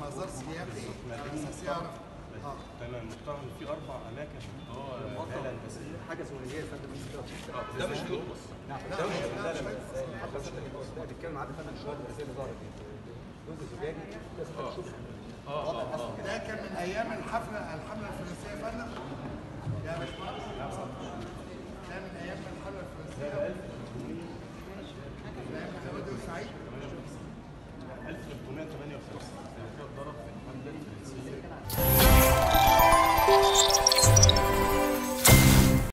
مزار سياحي على اساس يعرف اه تمام مقترح ان في اربع اماكن اه هاله هندسيه حاجه سوريه يا فندم ده مش جلوس نعم لا ده مش لا لا لا شوية. حتى ده بيتكلم عن فندم الشهاده الاساسيه اللي ظهرت دي جزء زجاجي لازم تشوف وضع الاسد ده كان من ايام الحفله الحمله الفرنسيه يا فندم يا باشمهندس ده من ايام الحمله الفرنسيه